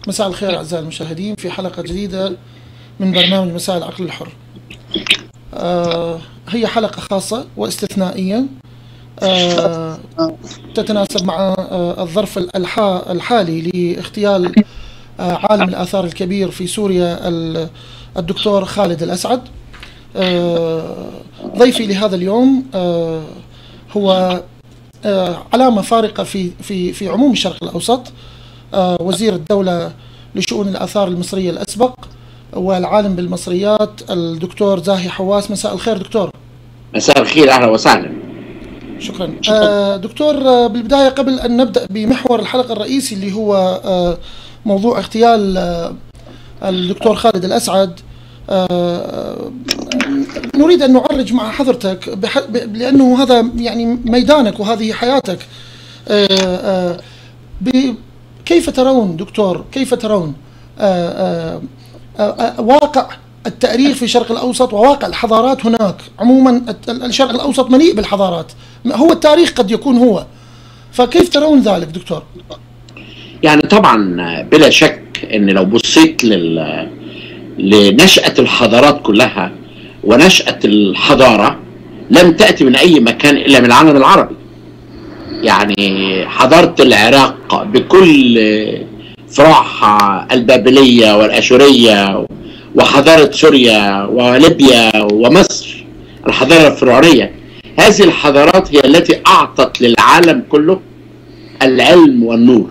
مساء الخير أعزائي المشاهدين في حلقة جديدة من برنامج مساء العقل الحر آه هي حلقة خاصة واستثنائية آه تتناسب مع آه الظرف الحا الحالي لاغتيال آه عالم الآثار الكبير في سوريا الدكتور خالد الأسعد آه ضيفي لهذا اليوم آه هو آه علامة فارقة في في في عموم الشرق الأوسط آه وزير الدولة لشؤون الآثار المصرية الأسبق والعالم بالمصريات الدكتور زاهي حواس مساء الخير دكتور مساء الخير أهلا وسهلا شكرا آه دكتور آه بالبداية قبل أن نبدأ بمحور الحلقة الرئيسي اللي هو آه موضوع اغتيال آه الدكتور خالد الأسعد آه نريد أن نعرج مع حضرتك لأنه هذا يعني ميدانك وهذه حياتك آه آه كيف ترون دكتور كيف ترون واقع التاريخ في الشرق الأوسط وواقع الحضارات هناك عموما الشرق الأوسط مليء بالحضارات هو التاريخ قد يكون هو فكيف ترون ذلك دكتور يعني طبعا بلا شك ان لو بصيت لل لنشأة الحضارات كلها ونشأة الحضارة لم تأتي من أي مكان إلا من العالم العربي يعني حضارة العراق بكل فروعها البابلية والأشورية وحضارة سوريا وليبيا ومصر الحضارة الفرعونية هذه الحضارات هي التي أعطت للعالم كله العلم والنور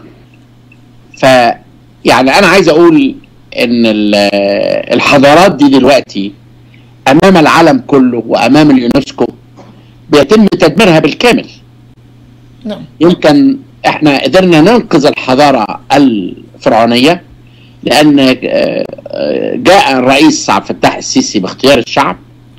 فيعني أنا عايز أقول إن الحضارات دي دلوقتي أمام العالم كله وأمام اليونسكو بيتم تدميرها بالكامل نعم يمكن احنا قدرنا ننقذ الحضارة الفرعونية لأن جاء الرئيس عبد الفتاح السيسي باختيار الشعب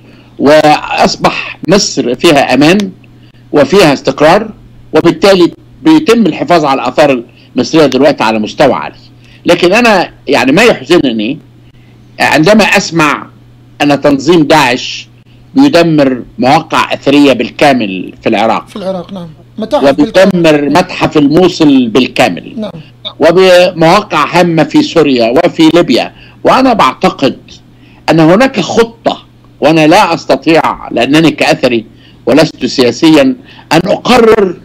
وأصبح مصر فيها أمان وفيها استقرار وبالتالي بيتم الحفاظ على الآثار المصرية دلوقتي على مستوى عالي لكن أنا يعني ما يحزنني عندما أسمع أن تنظيم داعش بيدمر مواقع أثرية بالكامل في العراق في العراق نعم وبيدمر متحف الموصل بالكامل نعم. وبمواقع هامة في سوريا وفي ليبيا وأنا بعتقد أن هناك خطة وأنا لا أستطيع لأنني كأثري ولست سياسيا أن أقرر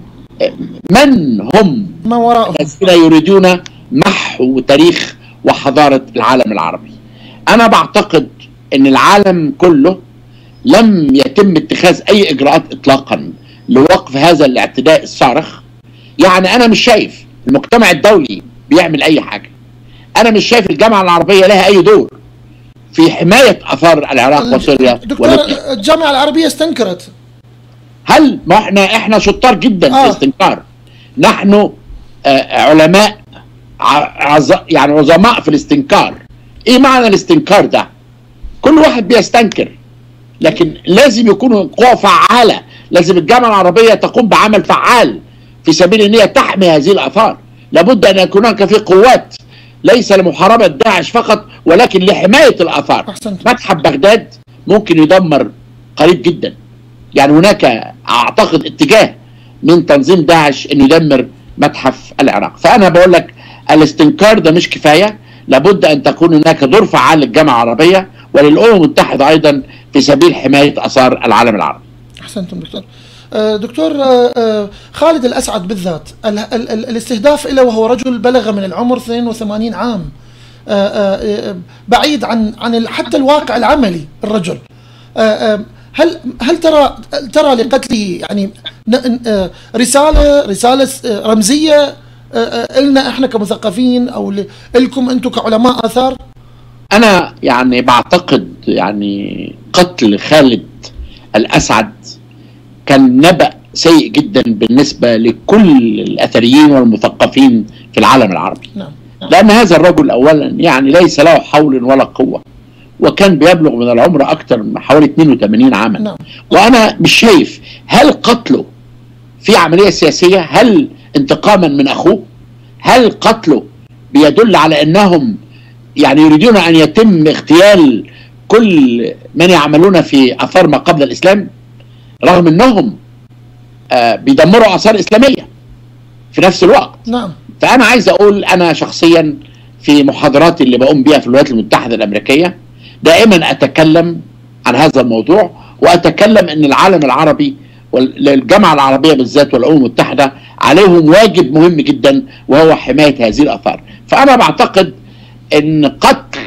من هم ما وراءهم الذين يريدون محو تاريخ وحضارة العالم العربي أنا بعتقد أن العالم كله لم يتم اتخاذ أي إجراءات إطلاقا لوقف هذا الاعتداء الصارخ يعني انا مش شايف المجتمع الدولي بيعمل اي حاجه انا مش شايف الجامعه العربيه لها اي دور في حمايه اثار العراق وسوريا دكتور الجامعه العربيه استنكرت هل ما احنا احنا شطار جدا آه. في الاستنكار نحن آه علماء عز يعني عظماء في الاستنكار ايه معنى الاستنكار ده كل واحد بيستنكر لكن لازم يكونوا قوة فعالة لازم الجامعة العربية تقوم بعمل فعال في سبيل ان هي تحمي هذه الاثار لابد ان يكون هناك في قوات ليس لمحاربة داعش فقط ولكن لحماية الاثار أحسنت. متحف بغداد ممكن يدمر قريب جدا يعني هناك اعتقد اتجاه من تنظيم داعش انه يدمر متحف العراق فانا بقول لك الاستنكار ده مش كفاية لابد ان تكون هناك دور فعال للجامعة العربية وللامم المتحدة ايضا في سبيل حماية اثار العالم العربي احسنتم دكتور دكتور خالد الاسعد بالذات ال ال ال الاستهداف له وهو رجل بلغ من العمر 82 عام بعيد عن عن حتى الواقع العملي الرجل هل هل ترى ترى لقتله يعني رساله رساله رمزيه لنا احنا كمثقفين او لكم انتم كعلماء اثار؟ انا يعني بعتقد يعني قتل خالد الاسعد كان نبأ سيء جدا بالنسبة لكل الأثريين والمثقفين في العالم العربي نعم. لأن هذا الرجل أولا يعني ليس له حول ولا قوة وكان بيبلغ من العمر أكثر من حوالي 82 عاما نعم. وأنا مش شايف هل قتله في عملية سياسية هل انتقاما من أخوه هل قتله بيدل على أنهم يعني يريدون أن يتم اغتيال كل من يعملون في أثار ما قبل الإسلام رغم أنهم آه بيدمروا آثار إسلامية في نفس الوقت نعم فأنا عايز أقول أنا شخصيا في محاضراتي اللي بقوم بيها في الولايات المتحدة الأمريكية دائما أتكلم عن هذا الموضوع وأتكلم أن العالم العربي والجامعة العربية بالذات والأمم المتحدة عليهم واجب مهم جدا وهو حماية هذه الآثار فأنا بعتقد أن قتل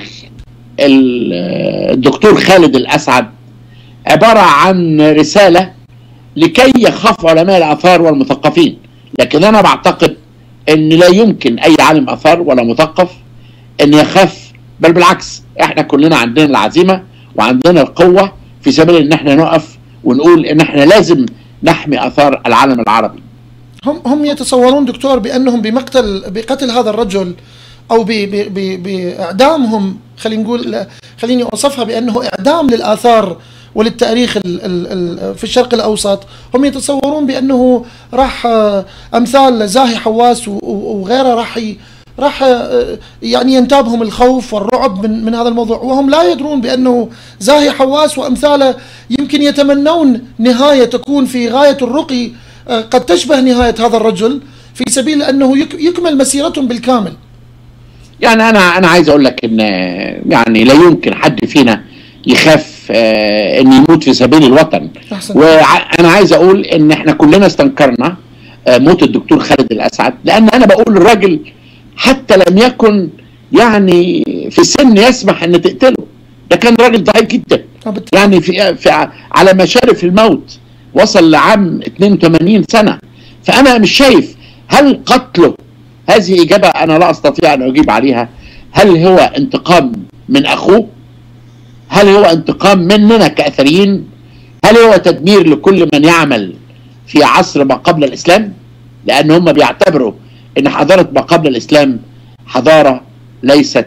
الدكتور خالد الأسعد عبارة عن رسالة لكي يخاف علماء الآثار والمثقفين لكن أنا بعتقد أن لا يمكن أي عالم آثار ولا مثقف أن يخاف بل بالعكس احنا كلنا عندنا العزيمة وعندنا القوة في سبيل ان احنا نقف ونقول ان احنا لازم نحمي اثار العالم العربي هم هم يتصورون دكتور بانهم بمقتل بقتل هذا الرجل او باعدامهم خلينا نقول خليني اوصفها بانه اعدام للاثار وللتاريخ ال ال ال في الشرق الاوسط هم يتصورون بانه راح امثال زاهي حواس وغيره راح راح يعني ينتابهم الخوف والرعب من من هذا الموضوع وهم لا يدرون بانه زاهي حواس وامثاله يمكن يتمنون نهايه تكون في غايه الرقي قد تشبه نهايه هذا الرجل في سبيل انه يكمل مسيرتهم بالكامل. يعني انا انا عايز اقول لك ان يعني لا يمكن حد فينا يخاف ان يموت في سبيل الوطن أحسن. وانا عايز اقول ان احنا كلنا استنكرنا موت الدكتور خالد الاسعد لان انا بقول الراجل حتى لم يكن يعني في سن يسمح ان تقتله ده كان راجل ضعيف جدا يعني في, في على مشارف الموت وصل لعام 82 سنه فانا مش شايف هل قتله هذه اجابه انا لا استطيع ان اجيب عليها هل هو انتقام من اخوه هل هو انتقام مننا كاثريين هل هو تدمير لكل من يعمل في عصر ما قبل الاسلام لان هم بيعتبروا ان حضاره ما قبل الاسلام حضاره ليست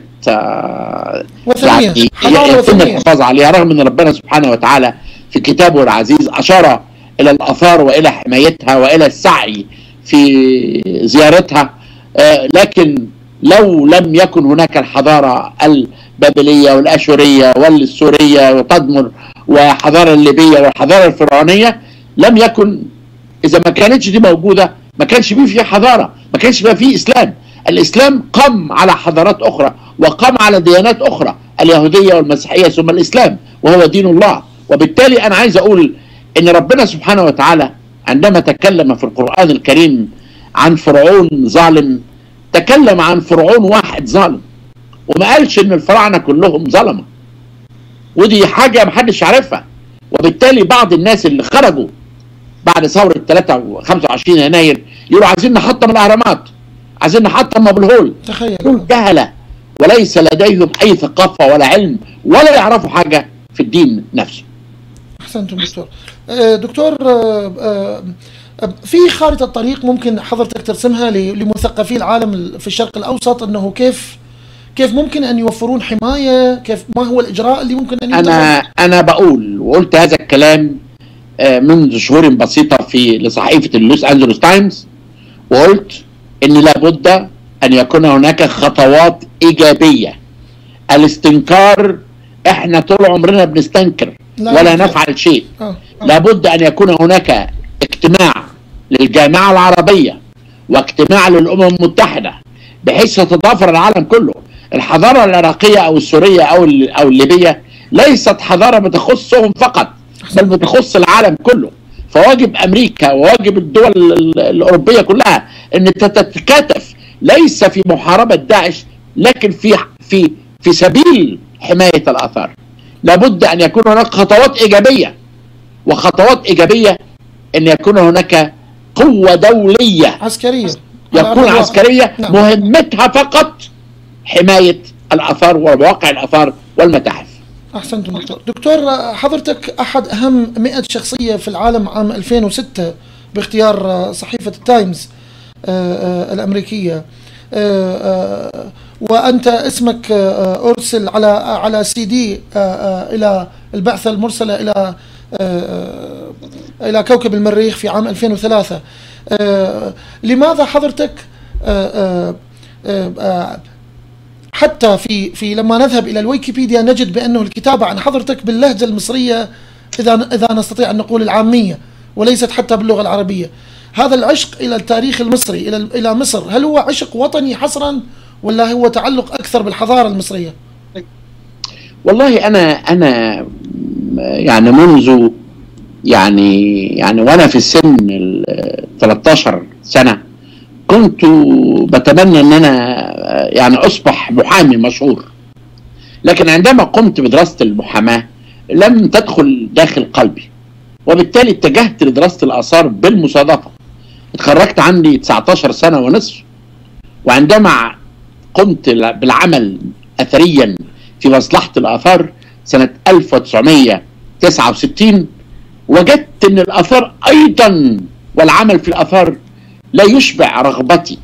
وثنية يعني يتم الحفاظ عليها رغم ان ربنا سبحانه وتعالى في كتابه العزيز اشار الى الاثار والى حمايتها والى السعي في زيارتها لكن لو لم يكن هناك الحضاره البابليه والاشوريه والسوريه وتدمر وحضاره الليبيه والحضاره الفرعونيه لم يكن اذا ما كانتش دي موجوده ما كانش فيه في حضاره ما كانش فيها فيه اسلام الاسلام قام على حضارات اخرى وقام على ديانات اخرى اليهوديه والمسيحيه ثم الاسلام وهو دين الله وبالتالي انا عايز اقول ان ربنا سبحانه وتعالى عندما تكلم في القران الكريم عن فرعون ظالم تكلم عن فرعون واحد ظالم وما قالش ان الفراعنه كلهم ظلمه ودي حاجه محدش عارفها وبالتالي بعض الناس اللي خرجوا بعد ثوره 3 25 يناير يقولوا عايزين نحطم الاهرامات عايزين نحطم ابو الهول تخيل دول جهله وليس لديهم اي ثقافه ولا علم ولا يعرفوا حاجه في الدين نفسه احسنتم دكتور دكتور في خارطه طريق ممكن حضرتك ترسمها لمثقفي العالم في الشرق الاوسط انه كيف كيف ممكن ان يوفرون حمايه كيف ما هو الاجراء اللي ممكن ان انا انا بقول وقلت هذا الكلام منذ شهور بسيطه في لصحيفه اللوس انجلوس تايمز وقلت ان لابد ان يكون هناك خطوات ايجابيه الاستنكار احنا طول عمرنا بنستنكر لا ولا يمكن. نفعل شيء آه. آه. لابد ان يكون هناك اجتماع للجامعه العربيه واجتماع للامم المتحده بحيث يتضافر العالم كله الحضاره العراقيه او السوريه او ال- او الليبيه ليست حضاره بتخصهم فقط بل بتخص العالم كله فواجب امريكا وواجب الدول ال- الاوروبيه كلها ان تتكاتف ليس في محاربه داعش لكن في في في سبيل حمايه الاثار لابد ان يكون هناك خطوات ايجابيه وخطوات ايجابيه ان يكون هناك قوه دوليه عسكريه على أرض يكون الواقع. عسكريه نعم. مهمتها فقط حمايه الاثار ومواقع الاثار والمتاحف احسنتم دكتور دكتور حضرتك احد اهم 100 شخصيه في العالم عام 2006 باختيار صحيفه التايمز آه، آه، الامريكيه آه، آه، وانت اسمك آه، ارسل على على سي دي آه، آه، الى البعثه المرسله الى آه، آه، الى كوكب المريخ في عام 2003 آه، لماذا حضرتك آه، آه، آه، حتى في في لما نذهب الى الويكيبيديا نجد بانه الكتابه عن حضرتك باللهجه المصريه اذا اذا نستطيع ان نقول العاميه وليست حتى باللغه العربيه. هذا العشق الى التاريخ المصري الى الى مصر هل هو عشق وطني حصرا ولا هو تعلق أكثر بالحضارة المصرية والله انا انا يعني منذ يعني يعني وانا في السن ال 13 سنه كنت بتمنى ان انا يعني اصبح محامي مشهور لكن عندما قمت بدراسه المحاماه لم تدخل داخل قلبي وبالتالي اتجهت لدراسه الاثار بالمصادفه اتخرجت عندي 19 سنه ونصف وعندما قمت بالعمل اثريا في مصلحه الاثار سنه 1969 وجدت ان الاثار ايضا والعمل في الاثار لا يشبع رغبتي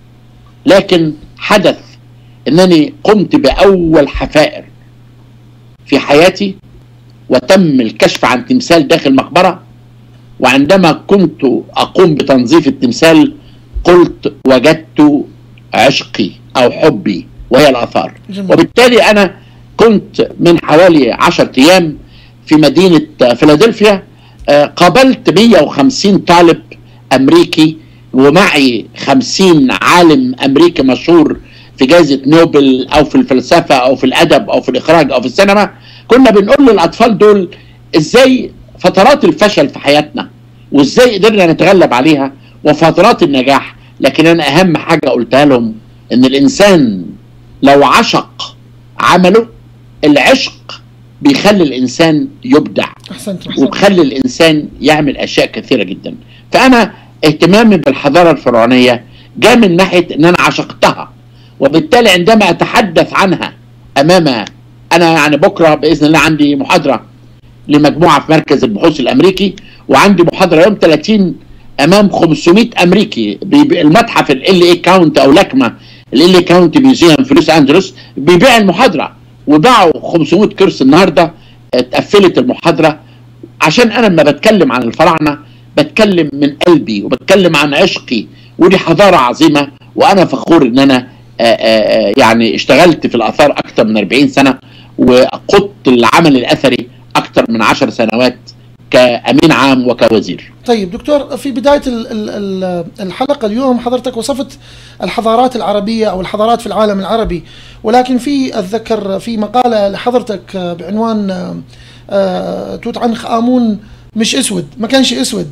لكن حدث انني قمت باول حفائر في حياتي وتم الكشف عن تمثال داخل مقبره وعندما كنت اقوم بتنظيف التمثال قلت وجدت عشقي او حبي وهي الاثار جميل. وبالتالي انا كنت من حوالي عشرة ايام في مدينه فيلادلفيا آه، قابلت 150 طالب امريكي ومعي 50 عالم امريكي مشهور في جائزه نوبل او في الفلسفه او في الادب او في الاخراج او في السينما كنا بنقول للاطفال دول ازاي فترات الفشل في حياتنا وازاي قدرنا نتغلب عليها وفترات النجاح لكن انا اهم حاجه قلتها لهم ان الانسان لو عشق عمله العشق بيخلي الانسان يبدع أحسنت وبخلي الانسان يعمل اشياء كثيره جدا فانا اهتمامي بالحضاره الفرعونيه جاء من ناحيه ان انا عشقتها وبالتالي عندما اتحدث عنها امام انا يعني بكره باذن الله عندي محاضره لمجموعه في مركز البحوث الامريكي وعندي محاضره يوم 30 امام 500 امريكي بي- المتحف ال اي كاونت او لكمه ال اي كاونت ميوزيوم في لوس انجلوس بيبيع المحاضره وباعوا 500 كرسي النهارده اتقفلت المحاضره عشان انا لما بتكلم عن الفراعنه بتكلم من قلبي وبتكلم عن عشقي ودي حضاره عظيمه وانا فخور ان انا آه، آه، آه، يعني اشتغلت في الاثار اكثر من 40 سنه وقدت العمل الاثري اكثر من 10 سنوات كامين عام وكوزير طيب دكتور في بداية ال- ال- ال- الحلقة اليوم حضرتك وصفت الحضارات العربية أو الحضارات في العالم العربي ولكن في أتذكر في مقالة لحضرتك بعنوان آه، آه، توت عنخ آمون مش أسود ما كانش أسود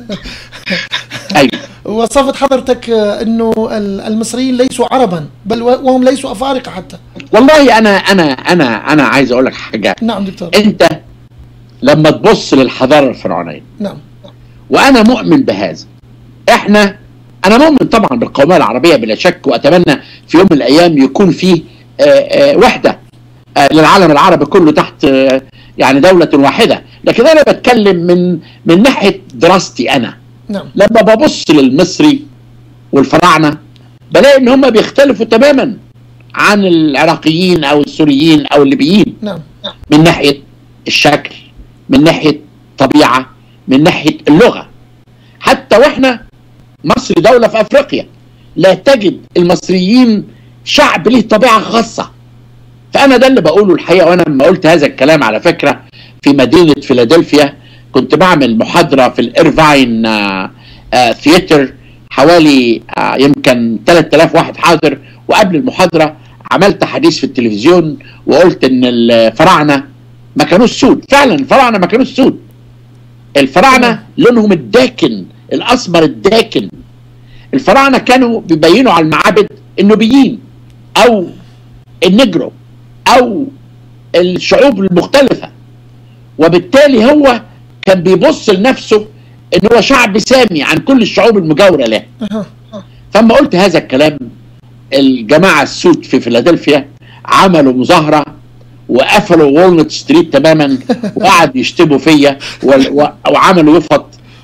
ايوه وصفت حضرتك آه، أنه ال- المصريين ليسوا عربا بل و- وهم ليسوا أفارقة حتى والله انا انا انا انا عايز اقول لك حاجه نعم دكتور انت لما تبص للحضاره الفرعونيه نعم وانا مؤمن بهذا احنا انا مؤمن طبعا بالقوميه العربيه بلا شك واتمنى في يوم من الايام يكون في آه، آه، وحده آه، للعالم العربي كله تحت آه، يعني دوله واحده لكن انا بتكلم من من ناحيه دراستي انا نعم لما ببص للمصري والفراعنه بلاقي ان هم بيختلفوا تماما عن العراقيين او السوريين او الليبيين نعم من ناحيه الشكل من ناحيه طبيعه من ناحيه اللغه حتى واحنا مصر دوله في افريقيا لا تجد المصريين شعب له طبيعه خاصه فانا ده اللي بقوله الحقيقه وانا لما قلت هذا الكلام على فكره في مدينه فيلادلفيا كنت بعمل محاضره في الارفاين آه، آه، ثياتر حوالي آه، يمكن 3000 واحد حاضر وقبل المحاضره عملت حديث في التلفزيون وقلت ان الفراعنه ما كانوش سود فعلا الفراعنه ما كانوش سود الفراعنه لونهم الداكن الاسمر الداكن الفراعنه كانوا بيبينوا على المعابد النوبيين او النجرو او الشعوب المختلفه وبالتالي هو كان بيبص لنفسه ان هو شعب سامي عن كل الشعوب المجاوره له أها. فلما قلت هذا الكلام الجماعه السود في فيلادلفيا عملوا مظاهره وقفلوا وولنت ستريت تماما وقعدوا يشتموا فيا و- و- وعملوا يفط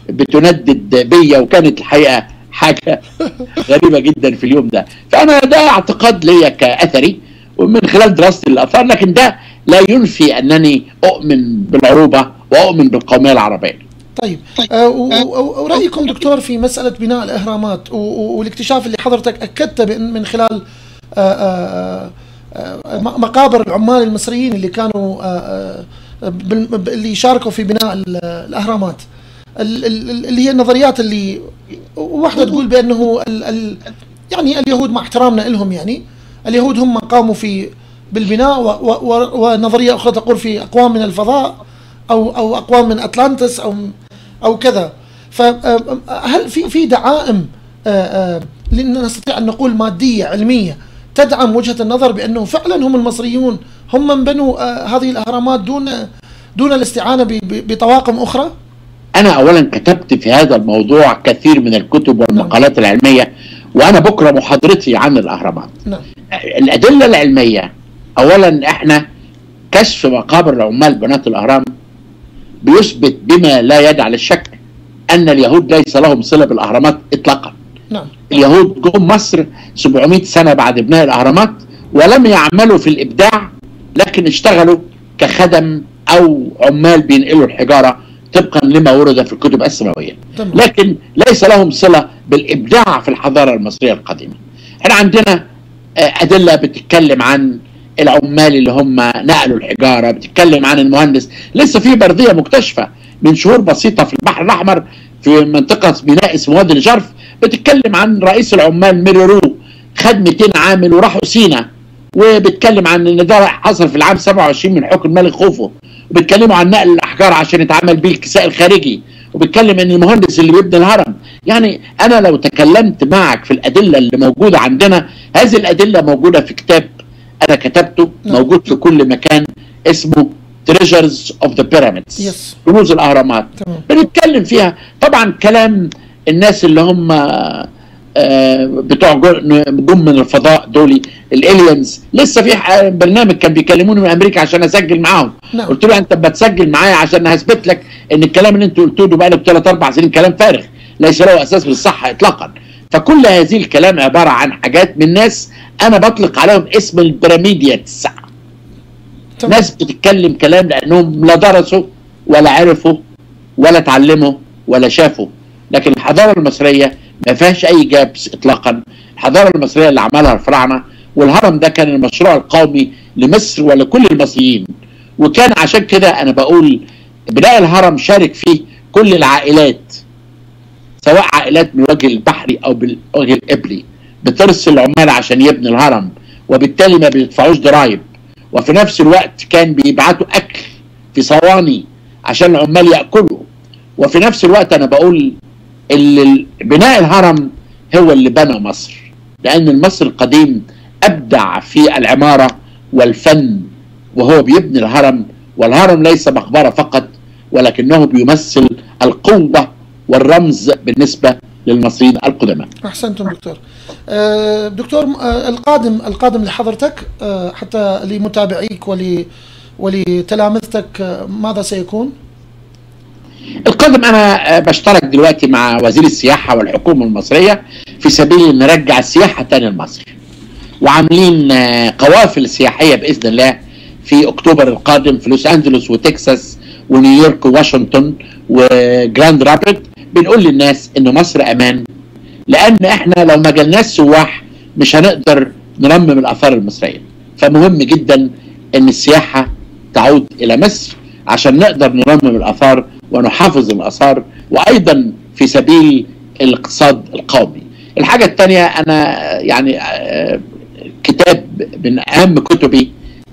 بتندد بيا وكانت الحقيقه حاجه غريبه جدا في اليوم ده فانا ده اعتقاد ليا كاثري ومن خلال دراستي للاثار لكن ده لا ينفي انني اؤمن بالعروبه واؤمن بالقوميه العربيه طيب آه، و- و- ورأيكم دكتور في مسألة بناء الإهرامات و- و- والاكتشاف اللي حضرتك أكدت بأن من خلال آه، آه، آه، م- مقابر العمال المصريين اللي كانوا آه، آه، بال- ب- اللي شاركوا في بناء ال- الأهرامات ال- ال- اللي هي النظريات اللي واحدة تقول بأنه ال ال يعني اليهود مع احترامنا لهم يعني اليهود هم قاموا في بالبناء و و ونظرية أخرى تقول في أقوام من الفضاء أو أو أقوام من أطلانتس أو أو كذا فهل في في دعائم نستطيع أن نقول مادية علمية تدعم وجهة النظر بأنه فعلا هم المصريون هم من بنوا هذه الأهرامات دون دون الاستعانة بطواقم أخرى؟ أنا أولا كتبت في هذا الموضوع كثير من الكتب والمقالات نعم. العلمية وأنا بكرة محاضرتي عن الأهرامات نعم. الأدلة العلمية أولا إحنا كشف مقابر العمال بناة الأهرام بيثبت بما لا يدع للشك أن اليهود ليس لهم صلة بالأهرامات إطلاقا نعم. اليهود جم مصر 700 سنة بعد بناء الأهرامات ولم يعملوا في الإبداع لكن اشتغلوا كخدم أو عمال بينقلوا الحجارة طبقا لما ورد في الكتب السماوية لكن ليس لهم صلة بالإبداع في الحضارة المصرية القديمة احنا عندنا أدلة بتتكلم عن العمال اللي هم نقلوا الحجارة بتتكلم عن المهندس لسه في بردية مكتشفة من شهور بسيطة في البحر الأحمر في منطقة ميناء اسمه وادي الجرف بتتكلم عن رئيس العمال ميرورو خد 200 عامل وراحوا سينا وبتكلم عن ان ده حصل في العام 27 من حكم الملك خوفو وبيتكلموا عن نقل الاحجار عشان يتعمل بيه الكساء الخارجي وبيتكلم ان المهندس اللي بيبني الهرم يعني انا لو تكلمت معك في الادله اللي موجوده عندنا هذه الادله موجوده في كتاب انا كتبته موجود في كل مكان اسمه تريجرز اوف ذا بيراميدز كنوز الاهرامات بنتكلم فيها طبعا كلام الناس اللي هم آه بتوع جم من الفضاء دول الالينز لسه في برنامج كان بيكلموني من امريكا عشان اسجل معاهم نعم. قلت له انت بتسجل معايا عشان هثبت لك ان الكلام اللي انت قلته ده بقالك ثلاث اربع سنين كلام فارغ ليس له اساس بالصحه اطلاقا فكل هذه الكلام عباره عن حاجات من ناس انا بطلق عليهم اسم البيراميدياتس ناس بتتكلم كلام لانهم لا درسوا ولا عرفوا ولا اتعلموا ولا شافوا لكن الحضاره المصريه ما فيهاش اي جابس اطلاقا الحضاره المصريه اللي عملها الفراعنه والهرم ده كان المشروع القومي لمصر ولكل المصريين وكان عشان كده انا بقول بناء الهرم شارك فيه كل العائلات سواء عائلات من الوجه البحري او بالوجه القبلي بترسل العمال عشان يبني الهرم وبالتالي ما بيدفعوش ضرائب وفي نفس الوقت كان بيبعتوا اكل في صواني عشان العمال ياكلوا وفي نفس الوقت انا بقول اللي بناء الهرم هو اللي بنى مصر لان المصري القديم ابدع في العماره والفن وهو بيبني الهرم والهرم ليس مقبره فقط ولكنه بيمثل القوه والرمز بالنسبه للمصريين القدماء. احسنتم دكتور. أه دكتور أه القادم القادم لحضرتك أه حتى لمتابعيك ول ولتلامذتك ماذا سيكون؟ القادم انا بشترك دلوقتي مع وزير السياحه والحكومه المصريه في سبيل ان نرجع السياحه تاني لمصر. وعاملين قوافل سياحيه باذن الله في اكتوبر القادم في لوس انجلوس وتكساس ونيويورك وواشنطن وجراند رابيد بنقول للناس ان مصر امان لان احنا لو ما جالناش سواح مش هنقدر نرمم الاثار المصريه فمهم جدا ان السياحه تعود الى مصر عشان نقدر نرمم الاثار ونحافظ الاثار وايضا في سبيل الاقتصاد القومي الحاجه الثانيه انا يعني كتاب من اهم كتبي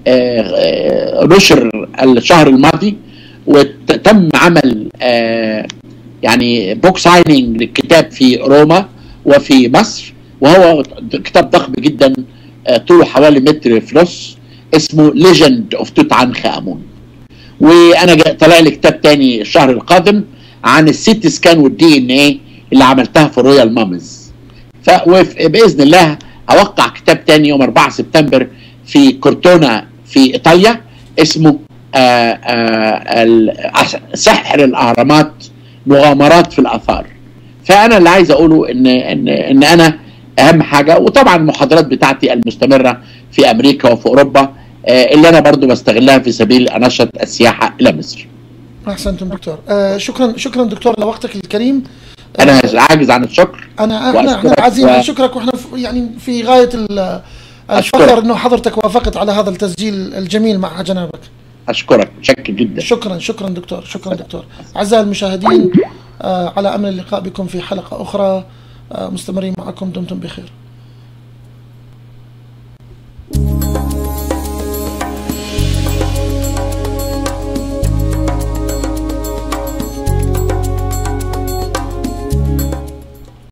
نشر الشهر الماضي وتم عمل يعني بوك سايننج للكتاب في روما وفي مصر وهو كتاب ضخم جدا طوله حوالي متر في نص اسمه ليجند اوف توت عنخ امون وانا طلع لي كتاب تاني الشهر القادم عن السيتي سكان والدي ان ايه اللي عملتها في الرويال مامز فباذن الله اوقع كتاب تاني يوم 4 سبتمبر في كورتونا في ايطاليا اسمه آآ آآ سحر الاهرامات مغامرات في الاثار فانا اللي عايز اقوله ان ان ان انا اهم حاجه وطبعا المحاضرات بتاعتي المستمره في امريكا وفي اوروبا اللي انا برضو بستغلها في سبيل انشط السياحه الى مصر. احسنتم دكتور آه شكرا شكرا دكتور لوقتك الكريم انا عاجز عن الشكر انا احنا احنا عايزين و... نشكرك واحنا يعني في غايه الفخر انه حضرتك وافقت على هذا التسجيل الجميل مع جنابك. اشكرك متشكر جدا شكرا شكرا دكتور شكرا دكتور اعزائي المشاهدين آه على امل اللقاء بكم في حلقه اخرى آه مستمرين معكم دمتم بخير